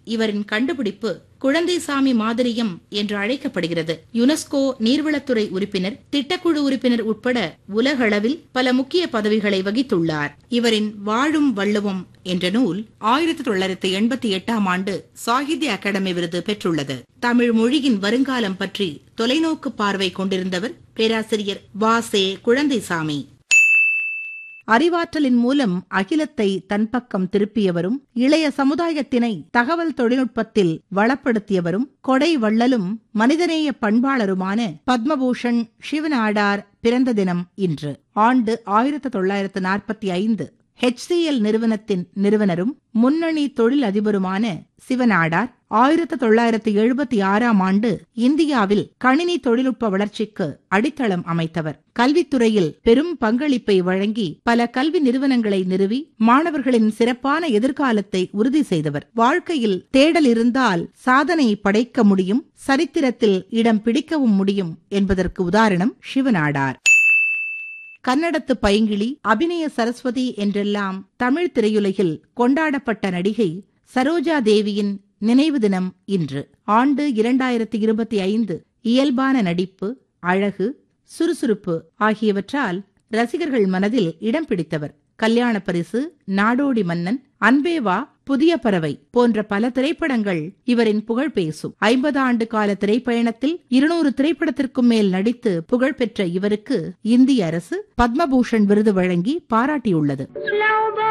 இவரின் கண்டுபிடிப்பு குழந்தைசாமி மாதிரியம் என்று அழைக்கப்படுகிறது யுனெஸ்கோ நீர்வளத்துறை உறுப்பினர் திட்டக்குழு உறுப்பினர் உட்பட உலகளவில் பல முக்கிய பதவிகளை வகித்துள்ளார் இவரின் வாழும் வள்ளுவம் என்ற நூல் ஆயிரத்தி தொள்ளாயிரத்தி எண்பத்தி எட்டாம் ஆண்டு சாகித்ய அகாடமி விருது பெற்றுள்ளது தமிழ் மொழியின் வருங்காலம் பற்றி தொலைநோக்கு பார்வை கொண்டிருந்தவர் பேராசிரியர் வாசே குழந்தைசாமி அறிவாற்றலின் மூலம் அகிலத்தை தன் பக்கம் திருப்பியவரும் இளைய சமுதாயத்தினை தகவல் தொழில்நுட்பத்தில் வளப்படுத்தியவரும் கொடை வள்ளலும் மனிதநேய பண்பாளருமான பத்மபூஷன் சிவநாடார் பிறந்த தினம் இன்று ஆண்டு ஆயிரத்து தொள்ளாயிரத்து நாற்பத்தி ஐந்து ஹெச்சிஎல் நிறுவனத்தின் நிறுவனரும் முன்னணி தொழில் அதிபருமான சிவநாடார் ஆயிரத்து தொள்ளாயிரத்து எழுபத்தி ஆறாம் ஆண்டு இந்தியாவில் கணினி தொழில்நுட்ப வளர்ச்சிக்கு அடித்தளம் அமைத்தவர் கல்வித்துறையில் பெரும் பங்களிப்பை வழங்கி பல கல்வி நிறுவனங்களை நிறுவி மாணவர்களின் சிறப்பான எதிர்காலத்தை உறுதி செய்தவர் வாழ்க்கையில் தேடல் இருந்தால் சாதனை படைக்க முடியும் சரித்திரத்தில் இடம் பிடிக்கவும் முடியும் என்பதற்கு உதாரணம் சிவநாடார் கன்னடத்து பைங்கிளி அபிநய சரஸ்வதி என்றெல்லாம் தமிழ் திரையுலகில் கொண்டாடப்பட்ட நடிகை சரோஜா தேவியின் நினைவு தினம் இன்று ஆண்டு இரண்டாயிரத்தி இருபத்தி ஐந்து இயல்பான நடிப்பு அழகு சுறுசுறுப்பு ஆகியவற்றால் ரசிகர்கள் மனதில் இடம் பிடித்தவர் கல்யாண பரிசு நாடோடி மன்னன் அன்பேவா புதிய பறவை போன்ற பல திரைப்படங்கள் இவரின் புகழ் பேசும் ஐம்பது ஆண்டு கால திரைப்பயணத்தில் இருநூறு திரைப்படத்திற்கும் மேல் நடித்து புகழ்பெற்ற இவருக்கு இந்திய அரசு பத்மபூஷன் விருது வழங்கி பாராட்டியுள்ளது